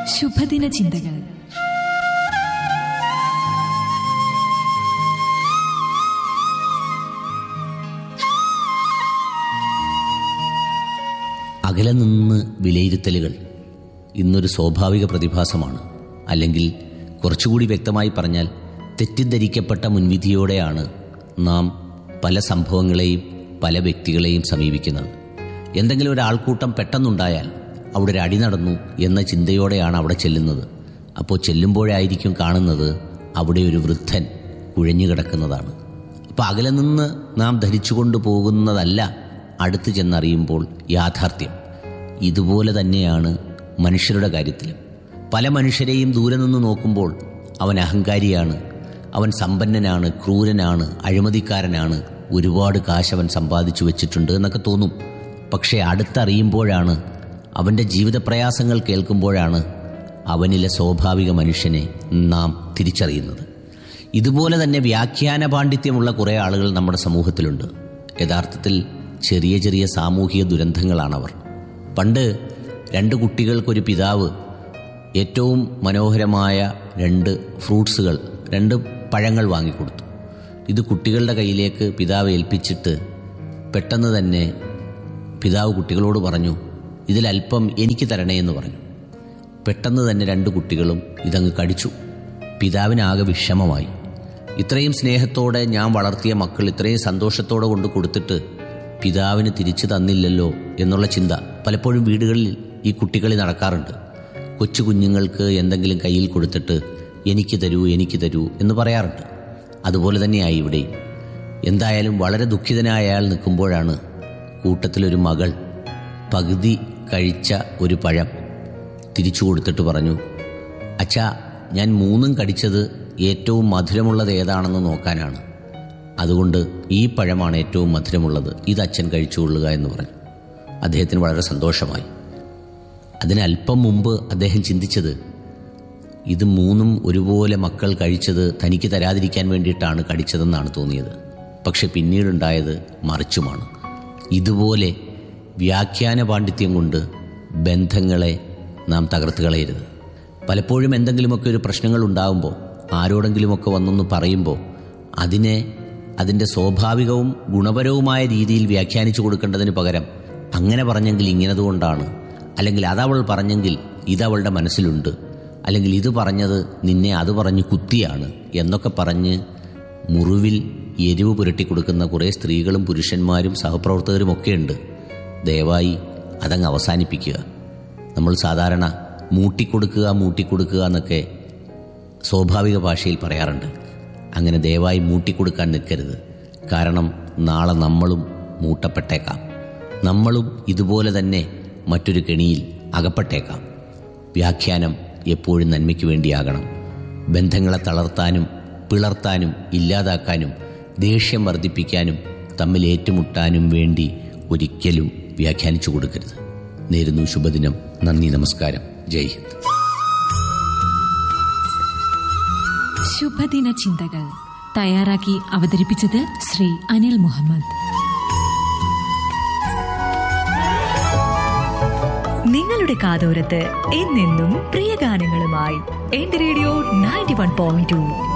ശുഭദിന ചിന്തകൾ അകലെ നിന്ന് വിലയിരുത്തലുകൾ ഇന്നൊരു സ്വാഭാവിക പ്രതിഭാസമാണ് അല്ലെങ്കിൽ കുറച്ചുകൂടി വ്യക്തമായി പറഞ്ഞാൽ തെറ്റിദ്ധരിക്കപ്പെട്ട മുൻവിധിയോടെയാണ് നാം പല സംഭവങ്ങളെയും പല വ്യക്തികളെയും സമീപിക്കുന്നത് എന്തെങ്കിലും ഒരു ആൾക്കൂട്ടം പെട്ടെന്നുണ്ടായാൽ അവിടെ ഒരു അടി നടന്നു എന്ന ചിന്തയോടെയാണ് അവിടെ ചെല്ലുന്നത് അപ്പോൾ ചെല്ലുമ്പോഴായിരിക്കും കാണുന്നത് അവിടെ ഒരു വൃദ്ധൻ കുഴഞ്ഞു കിടക്കുന്നതാണ് അപ്പോൾ അകലെ നിന്ന് നാം ധരിച്ചുകൊണ്ട് പോകുന്നതല്ല അടുത്ത് ചെന്നറിയുമ്പോൾ യാഥാർത്ഥ്യം ഇതുപോലെ തന്നെയാണ് മനുഷ്യരുടെ കാര്യത്തിലും പല മനുഷ്യരെയും ദൂരെ നിന്ന് നോക്കുമ്പോൾ അവൻ അഹങ്കാരിയാണ് അവൻ സമ്പന്നനാണ് ക്രൂരനാണ് അഴിമതിക്കാരനാണ് ഒരുപാട് കാശ് അവൻ സമ്പാദിച്ചു വെച്ചിട്ടുണ്ട് എന്നൊക്കെ തോന്നും പക്ഷേ അടുത്തറിയുമ്പോഴാണ് അവൻ്റെ ജീവിതപ്രയാസങ്ങൾ കേൾക്കുമ്പോഴാണ് അവനിലെ സ്വാഭാവിക മനുഷ്യനെ നാം തിരിച്ചറിയുന്നത് ഇതുപോലെ തന്നെ വ്യാഖ്യാന പാണ്ഡിത്യമുള്ള കുറേ ആളുകൾ നമ്മുടെ സമൂഹത്തിലുണ്ട് യഥാർത്ഥത്തിൽ ചെറിയ ചെറിയ സാമൂഹിക ദുരന്തങ്ങളാണവർ പണ്ട് രണ്ട് കുട്ടികൾക്കൊരു പിതാവ് ഏറ്റവും മനോഹരമായ രണ്ട് ഫ്രൂട്ട്സുകൾ രണ്ട് പഴങ്ങൾ വാങ്ങിക്കൊടുത്തു ഇത് കുട്ടികളുടെ കയ്യിലേക്ക് പിതാവ് ഏൽപ്പിച്ചിട്ട് പെട്ടെന്ന് തന്നെ പിതാവ് കുട്ടികളോട് പറഞ്ഞു ഇതിലല്പം എനിക്ക് തരണേ എന്ന് പറഞ്ഞു പെട്ടെന്ന് തന്നെ രണ്ട് കുട്ടികളും ഇതങ്ങ് കടിച്ചു പിതാവിനാകെ വിഷമമായി ഇത്രയും സ്നേഹത്തോടെ ഞാൻ വളർത്തിയ മക്കൾ ഇത്രയും സന്തോഷത്തോടെ കൊണ്ട് കൊടുത്തിട്ട് പിതാവിന് തിരിച്ചു തന്നില്ലല്ലോ എന്നുള്ള ചിന്ത പലപ്പോഴും വീടുകളിൽ ഈ കുട്ടികളി നടക്കാറുണ്ട് കൊച്ചു കുഞ്ഞുങ്ങൾക്ക് എന്തെങ്കിലും കയ്യിൽ കൊടുത്തിട്ട് എനിക്ക് തരൂ എനിക്ക് തരൂ എന്ന് പറയാറുണ്ട് അതുപോലെ തന്നെയായി ഇവിടെയും എന്തായാലും വളരെ ദുഃഖിതനായ അയാൾ നിൽക്കുമ്പോഴാണ് കൂട്ടത്തിലൊരു മകൾ പകുതി കഴിച്ച ഒരു പഴം തിരിച്ചു കൊടുത്തിട്ട് പറഞ്ഞു അച്ഛാ ഞാൻ മൂന്നും കടിച്ചത് ഏറ്റവും മധുരമുള്ളത് ഏതാണെന്ന് നോക്കാനാണ് അതുകൊണ്ട് ഈ പഴമാണ് ഏറ്റവും മധുരമുള്ളത് ഇത് അച്ഛൻ കഴിച്ചുകൊള്ളുക എന്ന് പറഞ്ഞു അദ്ദേഹത്തിന് വളരെ സന്തോഷമായി അതിനല്പം മുമ്പ് അദ്ദേഹം ചിന്തിച്ചത് ഇത് മൂന്നും ഒരുപോലെ മക്കൾ കഴിച്ചത് തനിക്ക് തരാതിരിക്കാൻ വേണ്ടിയിട്ടാണ് കടിച്ചതെന്നാണ് തോന്നിയത് പക്ഷെ പിന്നീടുണ്ടായത് മറിച്ചുമാണ് ഇതുപോലെ വ്യാഖ്യാന പാണ്ഡിത്യം കൊണ്ട് ബന്ധങ്ങളെ നാം തകർത്ത് കളയരുത് പലപ്പോഴും എന്തെങ്കിലുമൊക്കെ ഒരു പ്രശ്നങ്ങൾ ഉണ്ടാകുമ്പോൾ ആരോടെങ്കിലുമൊക്കെ വന്നൊന്ന് പറയുമ്പോൾ അതിനെ അതിൻ്റെ സ്വാഭാവികവും ഗുണപരവുമായ രീതിയിൽ വ്യാഖ്യാനിച്ചു കൊടുക്കേണ്ടതിന് പകരം അങ്ങനെ പറഞ്ഞെങ്കിൽ ഇങ്ങനതുകൊണ്ടാണ് അല്ലെങ്കിൽ അതവൾ പറഞ്ഞെങ്കിൽ ഇതവളുടെ മനസ്സിലുണ്ട് അല്ലെങ്കിൽ ഇത് പറഞ്ഞത് നിന്നെ അത് പറഞ്ഞ് കുത്തിയാണ് എന്നൊക്കെ പറഞ്ഞ് മുറിവിൽ എരിവ് പുരട്ടി കൊടുക്കുന്ന കുറേ സ്ത്രീകളും പുരുഷന്മാരും സഹപ്രവർത്തകരും ഒക്കെയുണ്ട് ദയവായി അതങ്ങ് അവസാനിപ്പിക്കുക നമ്മൾ സാധാരണ മൂട്ടിക്കൊടുക്കുക മൂട്ടിക്കൊടുക്കുക എന്നൊക്കെ സ്വാഭാവിക ഭാഷയിൽ പറയാറുണ്ട് അങ്ങനെ ദയവായി മൂട്ടിക്കൊടുക്കാൻ നിൽക്കരുത് കാരണം നാളെ നമ്മളും മൂട്ടപ്പെട്ടേക്കാം നമ്മളും ഇതുപോലെ തന്നെ മറ്റൊരു കെണിയിൽ അകപ്പെട്ടേക്കാം വ്യാഖ്യാനം എപ്പോഴും നന്മയ്ക്ക് വേണ്ടിയാകണം ബന്ധങ്ങളെ തളർത്താനും പിളർത്താനും ഇല്ലാതാക്കാനും ദേഷ്യം വർദ്ധിപ്പിക്കാനും തമ്മിൽ ഏറ്റുമുട്ടാനും വേണ്ടി ഒരിക്കലും വ്യാഖ്യാനിച്ചു കൊടുക്കരുത് നേരുന്നു ശുഭദിനം നന്ദി നമസ്കാരം ജയ് ഹിന്ദ് ശുഭദിന ചിന്തകൾ തയ്യാറാക്കി അവതരിപ്പിച്ചത് ശ്രീ അനിൽ മുഹമ്മദ് നിങ്ങളുടെ കാതോരത്ത് എന്നെന്നും പ്രിയ ഗാനങ്ങളുമായി എന്റെ radio ninety one point to